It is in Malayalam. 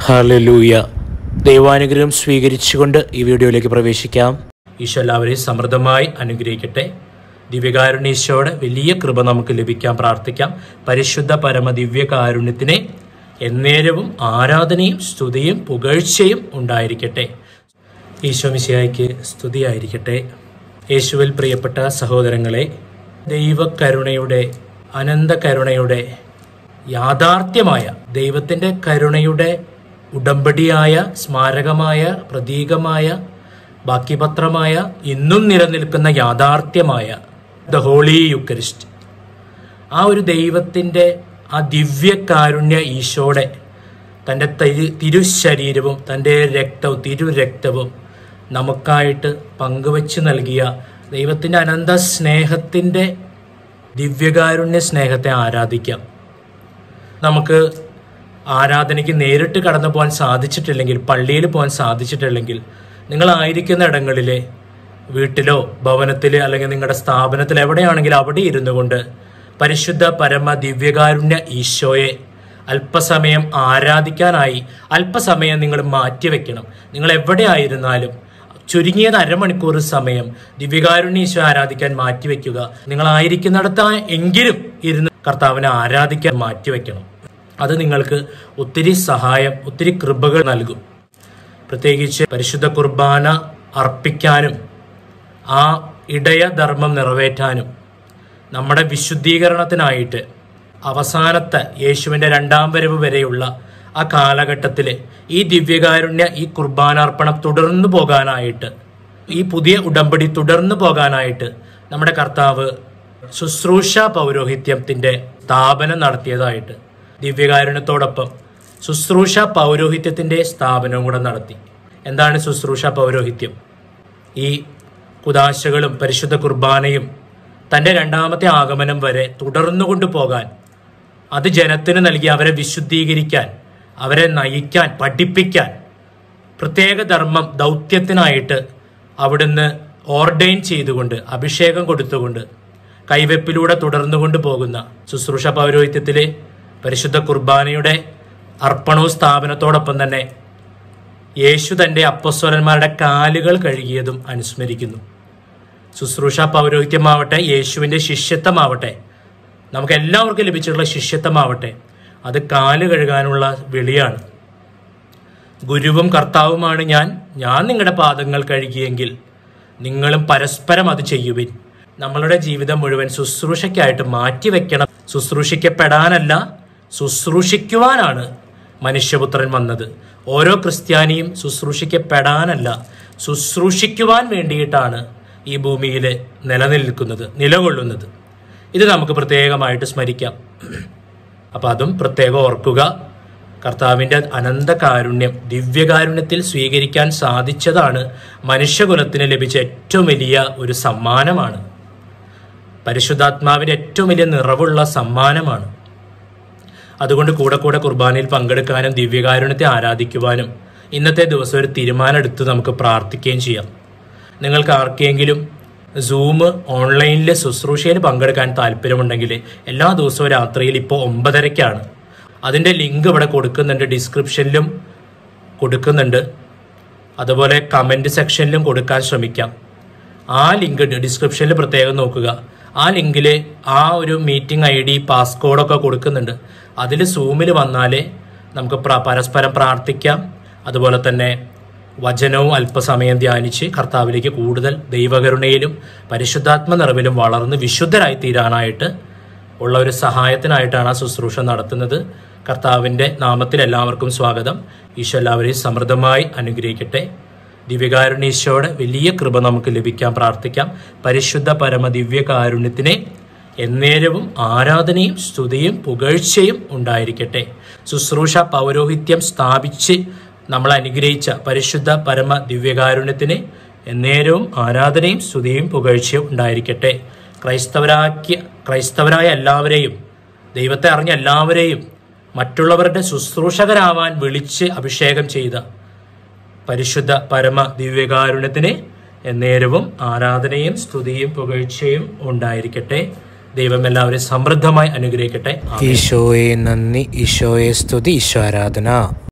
ഹല്ലേലൂയ ദൈവാനുഗ്രഹം സ്വീകരിച്ചുകൊണ്ട് ഈ വീഡിയോയിലേക്ക് പ്രവേശിക്കാം ഈശോ എല്ലാവരെയും സമൃദ്ധമായി അനുഗ്രഹിക്കട്ടെ ദിവ്യകാരുണ്യീശോയുടെ വലിയ കൃപ നമുക്ക് ലഭിക്കാൻ പ്രാർത്ഥിക്കാം പരിശുദ്ധ പരമ ദിവ്യകാരുണ്യത്തിനെ എന്നേരവും ആരാധനയും സ്തുതിയും പുകഴ്ചയും ഉണ്ടായിരിക്കട്ടെ ഈശോ മിശിഹായ്ക്ക് സ്തുതിയായിരിക്കട്ടെ യേശുവിൽ പ്രിയപ്പെട്ട സഹോദരങ്ങളെ ദൈവകരുണയുടെ അനന്ത കരുണയുടെ യാഥാർത്ഥ്യമായ ദൈവത്തിൻ്റെ കരുണയുടെ ഉടമ്പടിയായ സ്മാരകമായ പ്രതീകമായ ബാക്കിപത്രമായ ഇന്നും നിലനിൽക്കുന്ന യാഥാർത്ഥ്യമായ ദ ഹോളി യുക്കരിസ്റ്റ് ആ ഒരു ദൈവത്തിൻ്റെ ആ ദിവ്യകാരുണ്യ ഈശോടെ തൻ്റെ തിരു തിരുശരീരവും തൻ്റെ രക്തവും തിരുരക്തവും നമുക്കായിട്ട് പങ്കുവച്ച് നൽകിയ ദൈവത്തിൻ്റെ അനന്ത സ്നേഹത്തിൻ്റെ ദിവ്യകാരുണ്യ സ്നേഹത്തെ ആരാധിക്കാം നമുക്ക് ആരാധനയ്ക്ക് നേരിട്ട് കടന്നു പോകാൻ സാധിച്ചിട്ടില്ലെങ്കിൽ പള്ളിയിൽ പോകാൻ സാധിച്ചിട്ടില്ലെങ്കിൽ നിങ്ങളായിരിക്കുന്ന ഇടങ്ങളിലെ വീട്ടിലോ ഭവനത്തിൽ അല്ലെങ്കിൽ നിങ്ങളുടെ സ്ഥാപനത്തിൽ എവിടെയാണെങ്കിലും അവിടെ ഇരുന്നു കൊണ്ട് പരിശുദ്ധ പരമ ദിവ്യകാരുണ്യ ഈശോയെ അല്പസമയം ആരാധിക്കാനായി അല്പസമയം നിങ്ങൾ മാറ്റിവെക്കണം നിങ്ങൾ എവിടെയായിരുന്നാലും ചുരുങ്ങിയത് അരമണിക്കൂർ സമയം ദിവ്യകാരുണ്യ ഈശോ ആരാധിക്കാൻ മാറ്റിവെക്കുക നിങ്ങളായിരിക്കുന്നിടത്ത് എങ്കിലും ഇരുന്ന് കർത്താവിനെ ആരാധിക്കാൻ മാറ്റിവെക്കണം അത് നിങ്ങൾക്ക് ഒത്തിരി സഹായം ഒത്തിരി കൃപകൾ നൽകും പ്രത്യേകിച്ച് പരിശുദ്ധ കുർബാന അർപ്പിക്കാനും ആ ഇടയധർമ്മം നിറവേറ്റാനും നമ്മുടെ വിശുദ്ധീകരണത്തിനായിട്ട് അവസാനത്തെ യേശുവിൻ്റെ രണ്ടാം വരവ് വരെയുള്ള ആ കാലഘട്ടത്തിൽ ഈ ദിവ്യകാരുണ്യ ഈ കുർബാനാർപ്പണം തുടർന്നു പോകാനായിട്ട് ഈ പുതിയ ഉടമ്പടി തുടർന്നു പോകാനായിട്ട് നമ്മുടെ കർത്താവ് ശുശ്രൂഷ പൗരോഹിത്യത്തിൻ്റെ സ്ഥാപനം നടത്തിയതായിട്ട് ദിവ്യകാരുണ്യത്തോടൊപ്പം ശുശ്രൂഷ പൗരോഹിത്യത്തിൻ്റെ സ്ഥാപനവും കൂടെ നടത്തി എന്താണ് ശുശ്രൂഷ പൗരോഹിത്യം ഈ കുദാശകളും പരിശുദ്ധ കുർബാനയും തൻ്റെ രണ്ടാമത്തെ ആഗമനം വരെ തുടർന്നു കൊണ്ടുപോകാൻ അത് ജനത്തിന് നൽകി അവരെ വിശുദ്ധീകരിക്കാൻ അവരെ നയിക്കാൻ പഠിപ്പിക്കാൻ പ്രത്യേക ധർമ്മം ദൗത്യത്തിനായിട്ട് അവിടുന്ന് ഓർഡൈൻ ചെയ്തുകൊണ്ട് അഭിഷേകം കൊടുത്തുകൊണ്ട് കൈവെപ്പിലൂടെ തുടർന്നുകൊണ്ട് പോകുന്ന ശുശ്രൂഷ പൗരോഹിത്യത്തിലെ പരിശുദ്ധ കുർബാനയുടെ അർപ്പണവും സ്ഥാപനത്തോടൊപ്പം തന്നെ യേശു തൻ്റെ അപ്പസ്വരന്മാരുടെ കാലുകൾ കഴുകിയതും അനുസ്മരിക്കുന്നു ശുശ്രൂഷ പൗരോഹിത്യമാവട്ടെ യേശുവിൻ്റെ ശിഷ്യത്വമാവട്ടെ നമുക്ക് എല്ലാവർക്കും ലഭിച്ചിട്ടുള്ള ശിഷ്യത്വമാവട്ടെ അത് കാല് കഴുകാനുള്ള വിളിയാണ് ഗുരുവും കർത്താവുമാണ് ഞാൻ ഞാൻ നിങ്ങളുടെ പാദങ്ങൾ കഴുകിയെങ്കിൽ നിങ്ങളും പരസ്പരം അത് ചെയ്യുവിൻ നമ്മളുടെ ജീവിതം മുഴുവൻ ശുശ്രൂഷയ്ക്കായിട്ട് മാറ്റിവെക്കണം ശുശ്രൂഷിക്കപ്പെടാനല്ല ശുശ്രൂഷിക്കുവാനാണ് മനുഷ്യപുത്രൻ വന്നത് ഓരോ ക്രിസ്ത്യാനിയും ശുശ്രൂഷിക്കപ്പെടാനല്ല ശുശ്രൂഷിക്കുവാൻ വേണ്ടിയിട്ടാണ് ഈ ഭൂമിയിൽ നിലനിൽക്കുന്നത് നിലകൊള്ളുന്നത് ഇത് നമുക്ക് പ്രത്യേകമായിട്ട് സ്മരിക്കാം അപ്പം അതും പ്രത്യേകം ഓർക്കുക കർത്താവിൻ്റെ അനന്ത കാരുണ്യം ദിവ്യകാരുണ്യത്തിൽ സ്വീകരിക്കാൻ സാധിച്ചതാണ് മനുഷ്യകുലത്തിന് ലഭിച്ച ഏറ്റവും വലിയ ഒരു സമ്മാനമാണ് പരിശുദ്ധാത്മാവിൻ്റെ ഏറ്റവും വലിയ നിറവുള്ള സമ്മാനമാണ് അതുകൊണ്ട് കൂടെ കൂടെ കുർബാനയിൽ പങ്കെടുക്കാനും ദിവ്യകാരുണ്യത്തെ ആരാധിക്കുവാനും ഇന്നത്തെ ദിവസം ഒരു തീരുമാനം എടുത്ത് നമുക്ക് പ്രാർത്ഥിക്കുകയും ചെയ്യാം നിങ്ങൾക്ക് ആർക്കെങ്കിലും സൂം ഓൺലൈനിലെ ശുശ്രൂഷയിൽ പങ്കെടുക്കാൻ താല്പര്യമുണ്ടെങ്കിൽ എല്ലാ ദിവസവും രാത്രിയിൽ ഇപ്പോൾ ഒമ്പതരയ്ക്കാണ് അതിൻ്റെ ലിങ്ക് ഇവിടെ കൊടുക്കുന്നുണ്ട് ഡിസ്ക്രിപ്ഷനിലും കൊടുക്കുന്നുണ്ട് അതുപോലെ കമൻറ്റ് സെക്ഷനിലും കൊടുക്കാൻ ശ്രമിക്കാം ആ ലിങ്ക് ഡിസ്ക്രിപ്ഷനിൽ പ്രത്യേകം നോക്കുക ആ ലിങ്കിൽ ആ ഒരു മീറ്റിംഗ് ഐ ഡി പാസ്കോഡൊക്കെ കൊടുക്കുന്നുണ്ട് അതിൽ സൂമിൽ വന്നാലേ നമുക്ക് പ്ര- പരസ്പരം പ്രാർത്ഥിക്കാം അതുപോലെ തന്നെ വചനവും അല്പസമയം ധ്യാനിച്ച് കർത്താവിലേക്ക് കൂടുതൽ ദൈവകരുണയിലും പരിശുദ്ധാത്മ നിറവിലും വളർന്ന് വിശുദ്ധരായി തീരാനായിട്ട് ഉള്ള ഒരു സഹായത്തിനായിട്ടാണ് ആ ശുശ്രൂഷ നടത്തുന്നത് കർത്താവിൻ്റെ നാമത്തിൽ എല്ലാവർക്കും സ്വാഗതം ഈശോ എല്ലാവരെയും സമൃദ്ധമായി അനുഗ്രഹിക്കട്ടെ ദിവ്യകാരുണ്യീശോയുടെ വലിയ കൃപ നമുക്ക് ലഭിക്കാൻ പ്രാർത്ഥിക്കാം പരിശുദ്ധ പരമ ദിവ്യകാരുണ്യത്തിനെ എന്നേരവും ആരാധനയും സ്തുതിയും പുകഴ്ചയും ഉണ്ടായിരിക്കട്ടെ ശുശ്രൂഷ പൗരോഹിത്യം സ്ഥാപിച്ച് നമ്മൾ അനുഗ്രഹിച്ച പരിശുദ്ധ പരമ ദിവ്യകാരുണ്യത്തിന് എന്നേരവും ആരാധനയും സ്തുതിയും പുകഴ്ചയും ഉണ്ടായിരിക്കട്ടെ ക്രൈസ്തവരാക്കിയ ക്രൈസ്തവരായ എല്ലാവരെയും ദൈവത്തെ അറിഞ്ഞ എല്ലാവരെയും മറ്റുള്ളവരുടെ ശുശ്രൂഷകരാവാൻ വിളിച്ച് അഭിഷേകം ചെയ്ത പരിശുദ്ധ പരമ ദിവ്യകാരുണ്യത്തിന് എന്നേരവും ആരാധനയും സ്തുതിയും പുകഴ്ചയും ഉണ്ടായിരിക്കട്ടെ ദൈവം എല്ലാവരെയും സമൃദ്ധമായി അനുഗ്രഹിക്കട്ടെ ആമേൻ. ഈശോയെ നന്ദി ഈശോയെ സ്തുതി ഈശോ ആരാധന